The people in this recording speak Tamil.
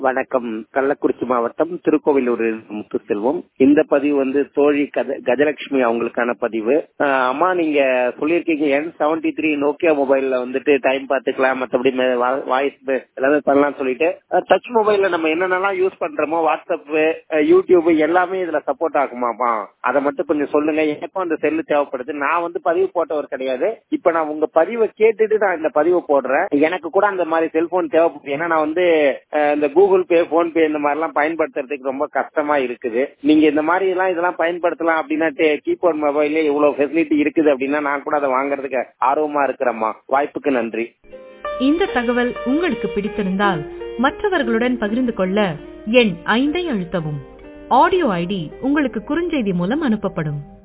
வணக்கம் கள்ளக்குறிச்சி மாவட்டம் திருக்கோவிலூர் முத்துசெல்வம் இந்த பதிவு வந்து தோழி கத கஜலட்சுமி அவங்களுக்கான பதிவு அஹ் அம்மா நீங்க சொல்லியிருக்கீங்க என் செவன்டி த்ரீ நோக்கியா மொபைல்ல வந்துட்டு டைம் பார்த்துக்கலாம் மற்றபடி வாய்ஸ் எல்லாமே பண்ணலாம் சொல்லிட்டு டச் மொபைல்ல நம்ம என்னென்னலாம் யூஸ் பண்றோமோ வாட்ஸ்அப் யூடியூப் எல்லாமே இதுல சப்போர்ட் ஆகுமாமா அதை மட்டும் கொஞ்சம் சொல்லுங்க எனக்கும் அந்த செல்லு தேவைப்படுது நான் வந்து பதிவு போட்டவர் கிடையாது இப்ப நான் உங்க பதிவை கேட்டுட்டு நான் இந்த பதிவை போடுறேன் எனக்கு கூட அந்த மாதிரி செல்போன் தேவைப்படுது ஏன்னா நான் வந்து அஹ், இந்த கூகுள் பே போன் பே இந்த மாதிரி எல்லாம் பயன்படுத்துறதுக்கு ரொம்ப கஷ்டமா இருக்குது நீங்க இந்த மாதிரி எல்லாம் இதெல்லாம் பயன்படுத்தலாம் அப்படின்னா கீபோர்ட் மொபைல்ல இவ்வளவு ஃபெசிலிட்டி இருக்குது அப்படின்னா நான் கூட அதை வாங்குறதுக்கு ஆர்வமா இருக்கிறேம்மா வாய்ப்புக்கு நன்றி இந்த தகவல் உங்களுக்கு பிடித்திருந்தால் மற்றவர்களுடன் பகிர்ந்து கொள்ள எண் ஐந்தை அழுத்தவும் ஆடியோ ஐடி உங்களுக்கு குறுஞ்செய்தி மூலம் அனுப்பப்படும்